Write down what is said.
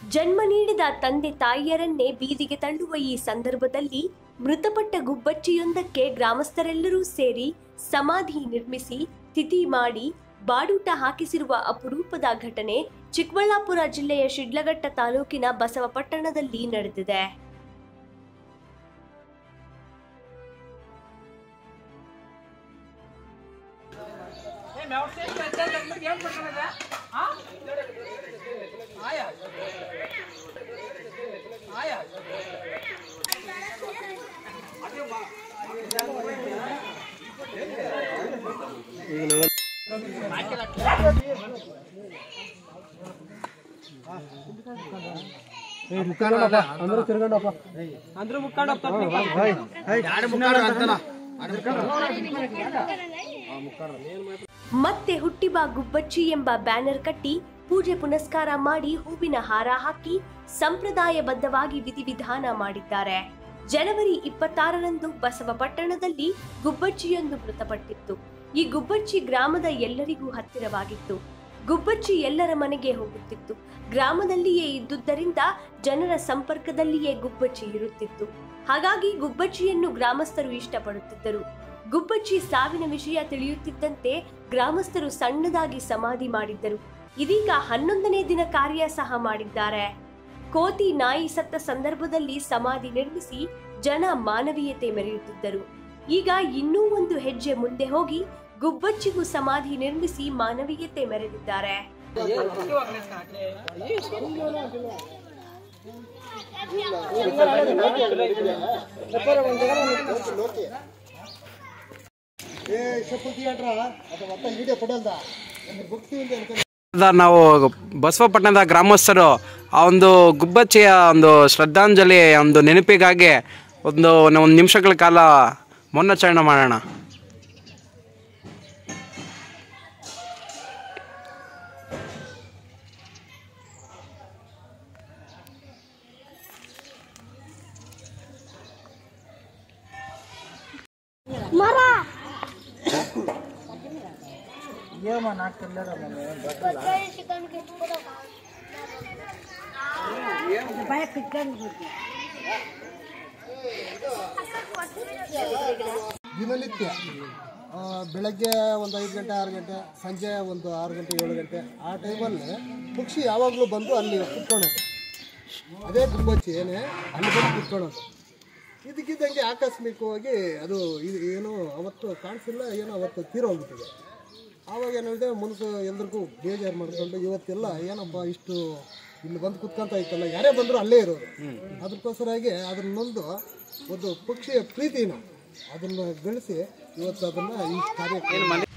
ಜನ್ಮ ನೀಡಿದ ತಂದೆ ತಾಯಿಯರನ್ನೇ ಬೀದಿಗೆ ತಳ್ಳುವ ಈ ಸಂದರ್ಭದಲ್ಲಿ ಮೃತಪಟ್ಟ ಗುಬ್ಬಚ್ಚಿಯೊಂದಕ್ಕೆ ಗ್ರಾಮಸ್ಥರೆಲ್ಲರೂ ಸೇರಿ ಸಮಾಧಿ ನಿರ್ಮಿಸಿ ತಿಥಿ ಮಾಡಿ ಬಾಡೂಟ ಹಾಕಿಸಿರುವ ಅಪರೂಪದ ಘಟನೆ ಚಿಕ್ಕಬಳ್ಳಾಪುರ ಜಿಲ್ಲೆಯ ಶಿಡ್ಲಘಟ್ಟ ತಾಲೂಕಿನ ಬಸವಪಟ್ಟಣದಲ್ಲಿ ನಡೆದಿದೆ ಮತ್ತೆ ಹುಟ್ಟಿಬಾ ಗುಬ್ಬಚ್ಚಿ ಎಂಬ ಬ್ಯಾನರ್ ಕಟ್ಟಿ ಪೂಜೆ ಪುನಸ್ಕಾರ ಮಾಡಿ ಹೂವಿನ ಹಾರ ಹಾಕಿ ಸಂಪ್ರದಾಯಬದ್ಧವಾಗಿ ವಿಧಿವಿಧಾನ ಮಾಡಿದ್ದಾರೆ ಜನವರಿ ಇಪ್ಪತ್ತಾರರಂದು ಬಸವಪಟ್ಟಣದಲ್ಲಿ ಗುಬ್ಬಚ್ಚಿಯೊಂದು ಮೃತಪಟ್ಟಿತ್ತು ಈ ಗುಬ್ಬಚ್ಚಿ ಗ್ರಾಮದ ಎಲ್ಲರಿಗೂ ಹತ್ತಿರವಾಗಿತ್ತು ಗುಬ್ಬಚ್ಚಿ ಎಲ್ಲರ ಮನೆಗೆ ಹೋಗುತ್ತಿತ್ತು ಗ್ರಾಮದಲ್ಲಿಯೇ ಇದ್ದುದರಿಂದ ಜನರ ಸಂಪರ್ಕದಲ್ಲಿಯೇ ಗುಬ್ಬಚ್ಚಿ ಇರುತ್ತಿತ್ತು ಹಾಗಾಗಿ ಗುಬ್ಬಚ್ಚಿಯನ್ನು ಗ್ರಾಮಸ್ಥರು ಇಷ್ಟಪಡುತ್ತಿದ್ದರು ಗುಬ್ಬಚ್ಚಿ ಸಾವಿನ ವಿಷಯ ತಿಳಿಯುತ್ತಿದ್ದಂತೆ ಗ್ರಾಮಸ್ಥರು ಸಣ್ಣದಾಗಿ ಸಮಾಧಿ ಮಾಡಿದ್ದರು ಇದೀಗ ಹನ್ನೊಂದನೇ ದಿನ ಕಾರ್ಯ ಸಹ ಮಾಡಿದ್ದಾರೆ ಕೋತಿ ನಾಯಿ ಸತ್ತ ಸಂದರ್ಭದಲ್ಲಿ ಸಮಾಧಿ ನಿರ್ಮಿಸಿ ಜನ ಮಾನವೀಯತೆ ಮೆರೆಯುತ್ತಿದ್ದರು ಈಗ ಇನ್ನೂ ಒಂದು ಹೆಜ್ಜೆ ಮುಂದೆ ಹೋಗಿ ಗುಬ್ಬಚ್ಚಿಗೂ ಸಮಾಧಿ ನಿರ್ಮಿಸಿ ಮಾನವೀಯತೆ ಮೆರೆದಿದ್ದಾರೆ ఏ చెప్పు థియేటర్ ಅದು ಮತ್ತೆ ವಿಡಿಯೋ ಪಡಲ್ದ ಭಕ್ತಿ ఉంది ಅನ್ಕೊಂಡು ಅದ ನಾವು ಬಸವಪಟ್ಟಣದ ಗ್ರಾಮಸ್ಥರು ಆ ಒಂದು ಗುಬ್ಬಚ್ಚಿಯ ಒಂದು ಶ್ರದ್ಧಾಂಜಲಿ ಒಂದು ನೆನಪಿಗಾಗಿ ಒಂದು ಒಂದು ನಿಮಿಷಗಳ ಕಾಲ ಮೌನಾಚರಣೆ ಮಾಡೋಣ ದಿನನಿತ್ಯ ಆ, ಬೆಳಗ್ಗೆ ಒಂದು ಐದು ಗಂಟೆ ಆರು ಗಂಟೆ ಸಂಜೆ ಒಂದು ಆರು ಗಂಟೆ ಏಳು ಗಂಟೆ ಆ ಟೈಮಲ್ಲಿ ಪಕ್ಷಿ ಯಾವಾಗಲೂ ಬಂದು ಅಲ್ಲಿ ಕುತ್ಕೊಳ್ಳೋದು ಅದೇ ಗುಬ್ಬಚ್ಚಿ ಏನೇ ಅಲ್ಲಿ ಬಂದು ಕುತ್ಕೊಳ್ಳೋದು ಇದಕ್ಕಿದ್ದಂಗೆ ಆಕಸ್ಮಿಕವಾಗಿ ಅದು ಇದು ಏನೋ ಅವತ್ತು ಕಾಣಿಸಿಲ್ಲ ಏನೋ ಅವತ್ತು ತೀರೋಗ್ಬಿಟ್ಟಿದೆ ಆವಾಗ ಏನಿದೆ ಮನಸ್ಸು ಎಲ್ರಿಗೂ ಬೇಜಾರು ಮಾಡ್ಕೊಂಡು ಇವತ್ತೆಲ್ಲ ಏನಪ್ಪ ಇಷ್ಟು ಇಲ್ಲಿ ಬಂದು ಕುತ್ಕೊಂತ ಇತ್ತಲ್ಲ ಯಾರೇ ಬಂದರೂ ಅಲ್ಲೇ ಇರೋದು ಅದಕ್ಕೋಸ್ಕರಾಗಿ ಅದನ್ನೊಂದು ಒಂದು ಪಕ್ಷಿಯ ಪ್ರೀತಿನ ಅದನ್ನು ಗಳಿಸಿ ಇವತ್ತು ಅದನ್ನು ಈ ಕಾರ್ಯಕ್ರಮ